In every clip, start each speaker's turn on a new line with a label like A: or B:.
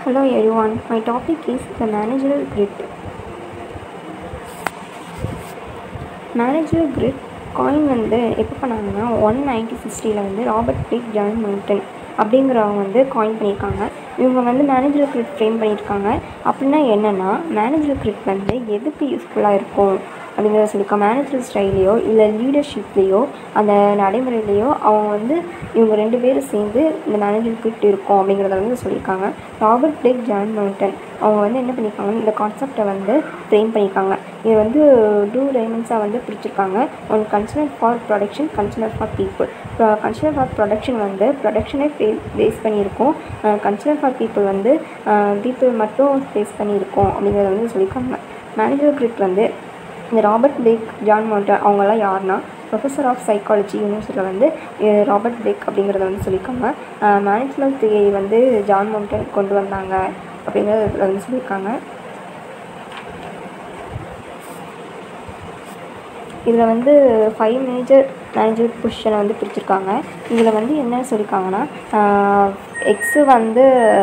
A: Hello everyone, my topic is the managerial grit. Manager grit காயின் வந்து எப்போ பண்ணாங்கன்னா ஒன் நைன்டி சிக்ஸ்டியில் வந்து ராபர்ட் பிக் ஜான் மவுண்டன் அப்படிங்கிறவங்க வந்து காயின் பண்ணியிருக்காங்க இவங்க வந்து மேனேஜர் கிரிட் ஃப்ரேம் பண்ணியிருக்காங்க அப்படின்னா என்னென்னா மேனேஜர் கிரிட் வந்து எதுக்கு யூஸ்ஃபுல்லாக இருக்கும் அப்படிங்கிறத சொல்லியிருக்காங்க மேனேஜர் ஸ்டைல்லையோ இல்லை லீடர்ஷிப்லேயோ அந்த நடைமுறையிலையோ அவங்க வந்து இவங்க ரெண்டு பேரும் சேர்ந்து இந்த மேனேஜர் கிரிட் இருக்கும் அப்படிங்கிறத வந்து சொல்லியிருக்காங்க ராபர்ட் பிளேக் ஜான் மவுண்டன் அவங்க வந்து என்ன பண்ணியிருக்காங்க இந்த கான்செப்டை வந்து ஃப்ரேம் பண்ணியிருக்காங்க இது வந்து டூ டைமென்ஸாக வந்து பிரிச்சிருக்காங்க one consider for production consider for people consider for production வந்து ப்ரொடக்ஷனே ஃபே பேஸ் பண்ணியிருக்கோம் கன்சிடர் ஃபார் பீப்புள் வந்து பீப்புள் மட்டும் பேஸ் பண்ணியிருக்கோம் அப்படிங்கிறத வந்து சொல்லியிருக்காங்க மேனேஜர் கிரிட் வந்து இந்த ராபர்ட் பிளேக் ஜான் மவுண்டன் அவங்கெல்லாம் யாருன்னா ப்ரொஃபஸர் ஆஃப் சைக்காலஜி யூனிவர்சிட்டியில் வந்து அஹ் ராபர்ட் பிளேக் அப்படிங்கிறத வந்து சொல்லியிருக்காங்க மேனேஜ்மெண்ட் தியரி வந்து ஜான் மவுண்டன் கொண்டு வந்தாங்க அப்படிங்கிறத வந்து சொல்லியிருக்காங்க இதில் வந்து ஃபைவ் மேஜர் மேனேஜர் பொசிஷனை வந்து பிரிச்சிருக்காங்க இதில் வந்து என்ன சொல்லியிருக்காங்கன்னா எக்ஸு வந்து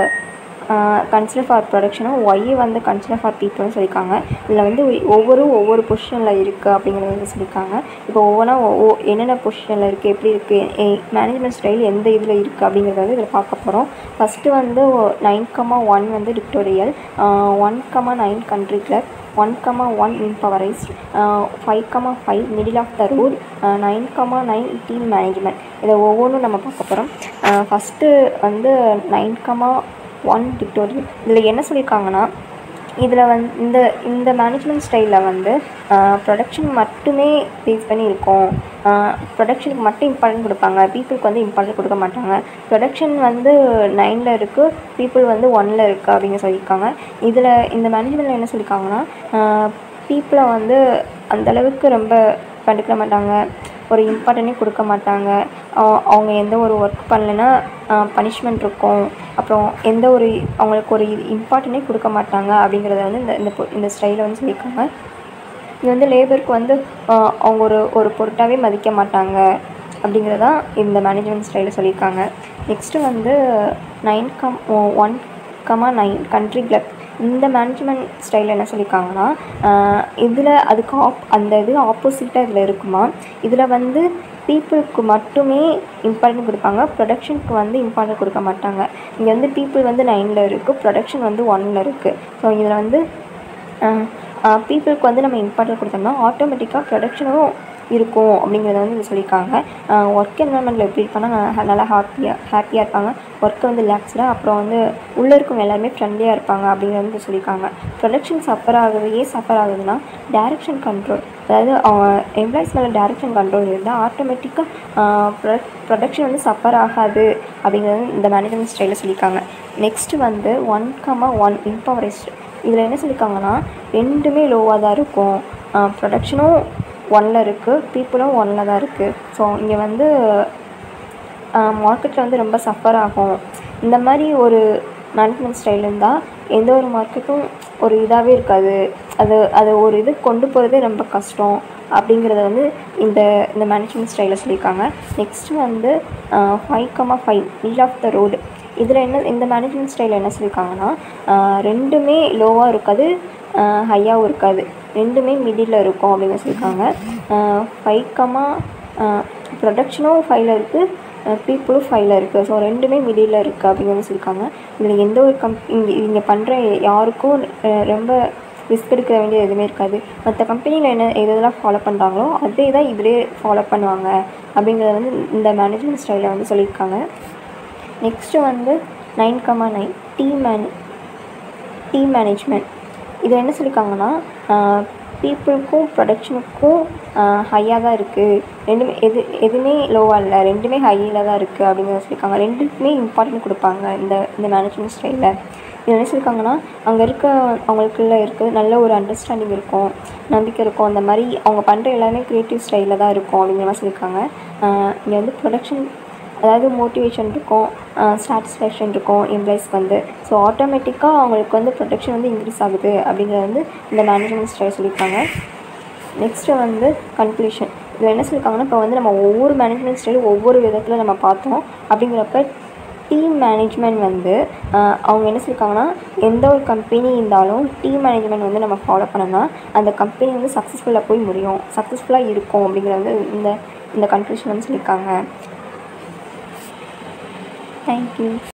A: கன்சிடர் ஃபார் ப்ரொடக்ஷனும் ஒய் வந்து கன்சிடர் ஃபார் பீப்புள்னு சொல்லியிருக்காங்க இதில் வந்து ஒவ்வொரு ஒவ்வொரு பொசிஷனில் இருக்குது அப்படிங்கிறத வந்து சொல்லியிருக்காங்க இப்போ ஒவ்வொன்றா ஒ என்னென்ன பொசிஷனில் இருக்குது எப்படி இருக்குது மேனேஜ்மெண்ட் ஸ்டைல் எந்த இதில் இருக்குது அப்படிங்கிறத வந்து இதில் பார்க்க போகிறோம் ஃபஸ்ட்டு வந்து நைன் கமா ஒன் வந்து dictatorial one comma nine country club one comma one impoverished five comma five middle of the road nine comma nine team management இதை ஒவ்வொன்றும் நம்ம பார்க்க போகிறோம் ஃபஸ்ட்டு வந்து நைன் கமா ஒன் டிக்டோரியல் இதில் என்ன சொல்லியிருக்காங்கன்னா இதில் வந்து இந்த இந்த மேனேஜ்மெண்ட் ஸ்டைலில் வந்து ப்ரொடக்ஷன் மட்டுமே பேஸ் பண்ணி இருக்கும் ப்ரொடக்ஷனுக்கு மட்டும் இம்பார்ட்டன்ட் கொடுப்பாங்க பீப்புளுக்கு வந்து இம்பார்ட்டன்ட் கொடுக்க மாட்டாங்க ப்ரொடக்ஷன் வந்து நைனில் இருக்குது பீப்புள் வந்து ஒனில் இருக்குது அப்படின்னு சொல்லியிருக்காங்க இதில் இந்த மேனேஜ்மெண்ட்டில் என்ன சொல்லியிருக்காங்கன்னா பீப்புளை வந்து அந்தளவுக்கு ரொம்ப கண்டுக்க மாட்டாங்க ஒரு இம்பார்ட்டனே கொடுக்க மாட்டாங்க அவங்க எந்த ஒரு ஒர்க் பண்ணலைன்னா பனிஷ்மெண்ட் இருக்கும் அப்புறம் எந்த ஒரு அவங்களுக்கு ஒரு இம்பார்ட்டனே கொடுக்க மாட்டாங்க அப்படிங்கிறத வந்து இந்த இந்த இந்த ஸ்டைலில் வந்து சொல்லியிருக்காங்க இது வந்து லேபருக்கு வந்து அவங்க ஒரு ஒரு பொருட்டாகவே மதிக்க மாட்டாங்க அப்படிங்கிறதான் இந்த மேனேஜ்மெண்ட் ஸ்டைலில் சொல்லியிருக்காங்க நெக்ஸ்ட்டு வந்து nine comma one comma nine country club இந்த மேனேஜ்மெண்ட் ஸ்டைலில் என்ன சொல்லியிருக்காங்கன்னா இதில் அதுக்கு ஆப் அந்த இது ஆப்போசிட்டாக இதில் இருக்குமா இதில் வந்து பீப்புளுக்கு மட்டுமே இம்பார்ட்டன்ட் கொடுப்பாங்க ப்ரொடக்ஷனுக்கு வந்து இம்பார்ட்டன்ட் கொடுக்க மாட்டாங்க இங்கே வந்து பீப்புள் வந்து நைனில் இருக்குது ப்ரொடக்ஷன் வந்து ஒனில் இருக்குது ஸோ இதில் வந்து பீப்புளுக்கு வந்து நம்ம இம்பார்ட்டன்ட் கொடுத்தோம்னா ஆட்டோமேட்டிக்காக ப்ரொடக்ஷனும் இருக்கும் அப்படிங்கிறத வந்து இது சொல்லியிருக்காங்க ஒர்க் என்வரன்மெண்ட்டில் எப்படி இருப்பாங்கன்னா நல்லா ஹாப்பியாக ஹாப்பியாக இருப்பாங்க ஒர்க்கை வந்து ரிலாக்ஸ்டாக அப்புறம் வந்து உள்ளே இருக்கவங்க எல்லாருமே ஃப்ரெண்ட்லியாக இருப்பாங்க அப்படிங்கிறது வந்து சொல்லியிருக்காங்க ப்ரொடக்ஷன் சஃபர் ஆகுது ஏன் சஃபர் ஆகுதுன்னா டேரெக்ஷன் கண்ட்ரோல் அதாவது அவங்க எம்ப்ளாயிஸ் மேலே டேரெக்ஷன் கண்ட்ரோல் இருந்தால் ஆட்டோமேட்டிக்காக ப்ரொடக்ஷன் வந்து சஃபர் ஆகாது அப்படிங்கிறது இந்த மேனேஜ்மெண்ட் ஸ்டைலில் சொல்லியிருக்காங்க நெக்ஸ்ட்டு வந்து ஒன் கமா ஒன் இம்பவரைஸ்டு இதில் என்ன சொல்லியிருக்காங்கன்னா ரெண்டுமே லோவாக தான் இருக்கும் ப்ரொடக்ஷனும் ஒனில் இருக்குது பீப்புளும் ஒனில் தான் இருக்குது ஸோ இங்கே வந்து மார்க்கெட்டில் வந்து ரொம்ப சஃபர் ஆகும் இந்த மாதிரி ஒரு மேனேஜ்மெண்ட் ஸ்டைல் இருந்தால் எந்த ஒரு மார்க்கெட்டும் ஒரு இதாகவே இருக்காது அது அது ஒரு இது கொண்டு போகிறதே ரொம்ப கஷ்டம் அப்படிங்கிறத வந்து இந்த இந்த மேனேஜ்மெண்ட் ஸ்டைலில் சொல்லியிருக்காங்க நெக்ஸ்ட்டு வந்து five comma five middle of the road இதில் என்ன இந்த மேனேஜ்மெண்ட் ஸ்டைலில் என்ன சொல்லியிருக்காங்கன்னா ரெண்டுமே லோவாக இருக்காது ஹையாகவும் இருக்காது ரெண்டுமே மிடில் இருக்கும் அப்படின்னு சொல்லியிருக்காங்க ஃபைவ் கமா ப்ரொடக்ஷனும் ஃபைவ்ல இருக்குது பீப்புளும் ஃபைவ்ல இருக்குது ஸோ ரெண்டுமே மிடில் இருக்குது அப்படின்னு சொல்லியிருக்காங்க இதில் எந்த ஒரு கம் இங்கே இங்கே பண்ணுற யாருக்கும் ரொம்ப ரிஸ்க் எடுக்க வேண்டியது எதுவுமே இருக்காது மற்ற கம்பெனியில் என்ன எதெல்லாம் ஃபாலோ பண்ணுறாங்களோ அதே தான் இதிலே ஃபாலோ பண்ணுவாங்க அப்படிங்கிறத வந்து இந்த மேனேஜ்மெண்ட் ஸ்டைலில் வந்து சொல்லியிருக்காங்க நெக்ஸ்ட்டு வந்து நைன் கமா நைன் டீம் மேனே டீம் மேனேஜ்மெண்ட் இதில் என்ன சொல்லியிருக்காங்கன்னா பீப்புளுக்கும் ப்ரொடக்ஷனுக்கும் ஹையாக தான் இருக்குது ரெண்டுமே எது எதுவுமே லோவாக இல்லை ரெண்டுமே ஹையில் தான் இருக்குது அப்படிங்கிறத சொல்லியிருக்காங்க ரெண்டுக்குமே இம்பார்ட்டன்ட் கொடுப்பாங்க இந்த இந்த மேனேஜ்மெண்ட் ஸ்டைலில் இது என்ன சொல்லியிருக்காங்கன்னா அங்கே இருக்க அவங்களுக்குள்ள இருக்க நல்ல ஒரு அண்டர்ஸ்டாண்டிங் இருக்கும் நம்பிக்கை இருக்கும் அந்த மாதிரி அவங்க பண்ணுற எல்லாமே க்ரியேட்டிவ் ஸ்டைலில் தான் இருக்கும் அப்படிங்கிற மாதிரி சொல்லியிருக்காங்க இங்கே வந்து ப்ரொடக்ஷன் அதாவது மோட்டிவேஷன் இருக்கும் சாட்டிஸ்ஃபேக்ஷன் இருக்கும் எம்ப்ளாயிஸ்க்கு வந்து ஸோ ஆட்டோமேட்டிக்காக அவங்களுக்கு வந்து ப்ரொடக்ஷன் வந்து இன்க்ரீஸ் ஆகுது அப்படிங்கிறது வந்து இந்த மேனேஜ்மெண்ட் ஸ்டைல் சொல்லியிருக்காங்க நெக்ஸ்ட்டு வந்து கன்க்ளூஷன் இதில் என்ன சொல்லியிருக்காங்கன்னா இப்போ வந்து நம்ம ஒவ்வொரு மேனேஜ்மெண்ட் ஸ்டைலும் ஒவ்வொரு விதத்தில் நம்ம பார்த்தோம் அப்படிங்கிறப்ப டீம் மேனேஜ்மெண்ட் வந்து ஆஹ் அவங்க என்ன சொல்லியிருக்காங்கன்னா எந்த ஒரு கம்பெனி இருந்தாலும் டீம் மேனேஜ்மெண்ட் வந்து நம்ம ஃபாலோ பண்ணோம்னா அந்த கம்பெனி வந்து சக்ஸஸ்ஃபுல்லாக போய் முடியும் சக்ஸஸ்ஃபுல்லாக இருக்கும் அப்படிங்கிறத வந்து இந்த இந்த கன்க்ளூஷன் வந்து சொல்லியிருக்காங்க தேங்க்யூ